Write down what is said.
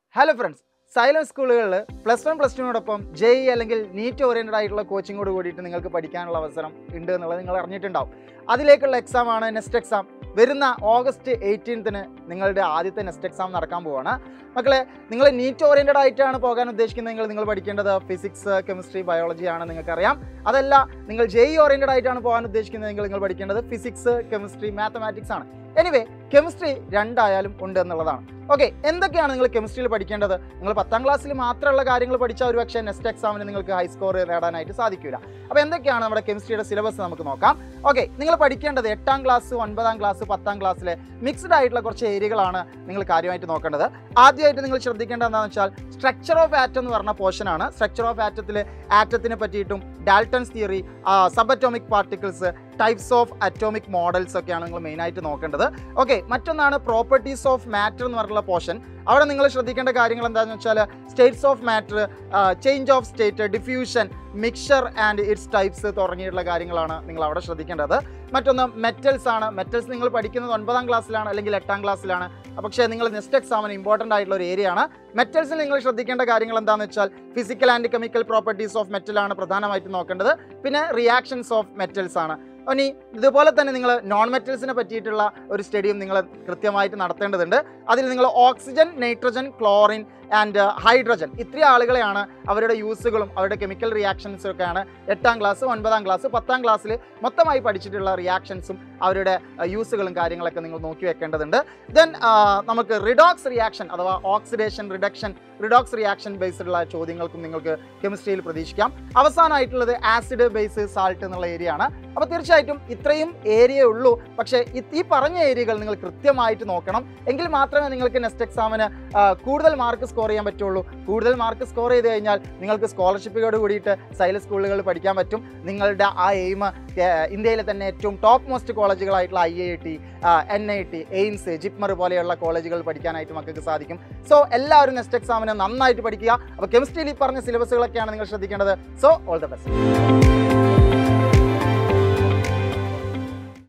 hello friends Xylem സ്കൂളുകളിൽ plus one plus ടുവിനോടൊപ്പം J E അല്ലെങ്കിൽ നീറ്റ് ഓറിയൻറ്റഡ് ആയിട്ടുള്ള കോച്ചിങ്ങോട് കൂടിയിട്ട് നിങ്ങൾക്ക് പഠിക്കാനുള്ള അവസരം ഉണ്ട് എന്നുള്ളത് നിങ്ങൾ അറിഞ്ഞിട്ടുണ്ടാവും അതിലേക്കുള്ള എക്സാം ആണ് നെക്സ്റ്റ് എക്സാം വരുന്ന ഓഗസ്റ്റ് എയ്റ്റീൻത്തിന് നിങ്ങളുടെ ആദ്യത്തെ നെക്സ്റ്റ് എക്സാം നടക്കാൻ പോവാണ് മക്കളെ നിങ്ങൾ നീറ്റ് ഓറിയൻറ്റഡ് ആയിട്ടാണ് പോകാൻ ഉദ്ദേശിക്കുന്നതെങ്കിൽ നിങ്ങൾ പഠിക്കേണ്ടത് ഫിസിക്സ് കെമിസ്ട്രി ബയോളജി ആണ് നിങ്ങൾക്കറിയാം അതല്ല നിങ്ങൾ ജെ ഇ ഓറിയൻറ്റഡ് ആയിട്ടാണ് പോകാൻ ഉദ്ദേശിക്കുന്നതെങ്കിൽ നിങ്ങൾ പഠിക്കേണ്ടത് ഫിസിക്സ് കെമിസ്ട്രി മാത്തമാറ്റിക്സ് ആണ് എനിവേ കെമിസ്ട്രി രണ്ടായാലും ഉണ്ട് എന്നുള്ളതാണ് ഓക്കെ എന്തൊക്കെയാണ് നിങ്ങൾ കെമിസ്ട്രിയിൽ പഠിക്കേണ്ടത് നിങ്ങൾ പത്താം ക്ലാസ്സിൽ മാത്രമുള്ള കാര്യങ്ങൾ പഠിച്ചാൽ ഒരു പക്ഷേ നെക്സ്റ്റ് എക്സാമിന് നിങ്ങൾക്ക് ഹൈ സ്കോർ നേടാനായിട്ട് സാധിക്കില്ല അപ്പോൾ എന്തൊക്കെയാണ് നമ്മുടെ കെമിസ്ട്രിയുടെ സിലബസ് നമുക്ക് നോക്കാം ഓക്കെ നിങ്ങൾ പഠിക്കേണ്ടത് എട്ടാം ക്ലാസ് ഒൻപതാം ക്ലാസ് പത്താം ക്ലാസ്സിലെ മിക്സ്ഡ് ആയിട്ടുള്ള കുറച്ച് ഏരിയകളാണ് നിങ്ങൾ കാര്യമായിട്ട് നോക്കേണ്ടത് ആദ്യമായിട്ട് നിങ്ങൾ ശ്രദ്ധിക്കേണ്ടത് എന്താണെന്ന് വെച്ചാൽ സ്ട്രക്ചർ ഓഫ് ആറ്റം എന്ന് പറഞ്ഞ പോർഷനാണ് സ്ട്രക്ചർ ഓഫ് ആറ്റത്തിൽ ആറ്റത്തിനെ പറ്റിയിട്ടും Dalton's theory sub atomic particles types of atomic models ഒക്കെയാണ് നിങ്ങൾ മെയിനായിട്ട് നോക്കേണ്ടത് ഓക്കെ മറ്റൊന്നാണ് പ്രോപ്പർട്ടീസ് ഓഫ് മാറ്റർ എന്ന് പറഞ്ഞിട്ടുള്ള പോർഷൻ അവിടെ നിങ്ങൾ ശ്രദ്ധിക്കേണ്ട കാര്യങ്ങൾ എന്താണെന്ന് വെച്ചാൽ states of matter change of state diffusion mixture and its types തുടങ്ങിയിട്ടുള്ള കാര്യങ്ങളാണ് നിങ്ങൾ അവിടെ ശ്രദ്ധിക്കേണ്ടത് മറ്റൊന്ന് മെറ്റൽസ് ആണ് മെറ്റൽസ് നിങ്ങൾ പഠിക്കുന്നത് ഒൻപതാം ക്ലാസ്സിലാണ് അല്ലെങ്കിൽ എട്ടാം ക്ലാസ്സിലാണ് പക്ഷേ നിങ്ങൾ നെക്സ്റ്റ് എക്സാമിന് ഇമ്പോർട്ടൻ്റ് ആയിട്ടുള്ള ഒരു ഏരിയ ആണ് മെറ്റൽസിൽ നിങ്ങൾ ശ്രദ്ധിക്കേണ്ട കാര്യങ്ങൾ എന്താണെന്ന് വെച്ചാൽ physical and chemical properties of മെറ്റലാണ് പ്രധാനമായിട്ടും നോക്കേണ്ടത് പിന്നെ റിയാക്ഷൻസ് ഓഫ് മെറ്റൽസ് ആണ് ഇനി ഇതുപോലെ തന്നെ നിങ്ങൾ നോൺ മെറ്റൽസിനെ പറ്റിയിട്ടുള്ള ഒരു സ്റ്റഡിയും നിങ്ങൾ കൃത്യമായിട്ട് നടത്തേണ്ടതുണ്ട് അതിൽ നിങ്ങൾ oxygen nitrogen chlorine and hydrogen ഇത്രയും ആളുകളെയാണ് അവരുടെ യൂസുകളും അവരുടെ കെമിക്കൽ റിയാക്ഷൻസും ഒക്കെയാണ് എട്ടാം ക്ലാസ് ഒൻപതാം ക്ലാസ് പത്താം ക്ലാസ്സിൽ മൊത്തമായി പഠിച്ചിട്ടുള്ള റിയാക്ഷൻസും അവരുടെ യൂസുകളും കാര്യങ്ങളൊക്കെ നിങ്ങൾ നോക്കി വെക്കേണ്ടതുണ്ട് ദെൻ നമുക്ക് റിഡോക്സ് റിയാക്ഷൻ അഥവാ ഓക്സിഡേഷൻ റിഡക്ഷൻ റിഡോക്സ് റിയാക്ഷൻ ബേസ്ഡുള്ള ചോദ്യങ്ങൾക്കും നിങ്ങൾക്ക് കെമിസ്ട്രിയിൽ പ്രതീക്ഷിക്കാം അവസാനമായിട്ടുള്ളത് ആസിഡ് ബേസ് സാൾട്ട് എന്നുള്ള ഏരിയ ആണ് അപ്പോൾ തീർച്ചയായിട്ടും ഇത്രയും ഏരിയ ഉള്ളൂ പക്ഷേ ഈ- ഈ പറഞ്ഞ ഏരിയകൾ നിങ്ങൾ കൃത്യമായിട്ട് നോക്കണം എങ്കിൽ മാത്രമേ നിങ്ങൾക്ക് നെക്സ്റ്റ് എക്സാമിന് കൂടുതൽ മാർക്ക് സ്കോർ ചെയ്യാൻ പറ്റുള്ളൂ കൂടുതൽ മാർക്ക് സ്കോർ ചെയ്ത് കഴിഞ്ഞാൽ നിങ്ങൾക്ക് സ്കോളർഷിപ്പോട് കൂടിയിട്ട് സൈലസ് സ്കൂളുകളിൽ പഠിക്കാൻ പറ്റും നിങ്ങളുടെ ആ എയിം ഇന്ത്യയിലെ തന്നെ ഏറ്റവും ടോപ്പ് മോസ്റ്റ് കോളേജുകളായിട്ടുള്ള I I T N I T AIIMS JIPMER പോലെയുള്ള കോളേജുകൾ പഠിക്കാനായിട്ട് മക്കൾക്ക് സാധിക്കും സോ എല്ലാവരും നെക്സ്റ്റ് എക്സാമിന് നന്നായിട്ട് പഠിക്കുക അപ്പോൾ കെമിസ്ട്രിയിൽ ഈ പറഞ്ഞ സിലബസുകളൊക്കെയാണ് നിങ്ങൾ ശ്രദ്ധിക്കേണ്ടത് സോ ഓൾ ദ ബെസ്റ്റ്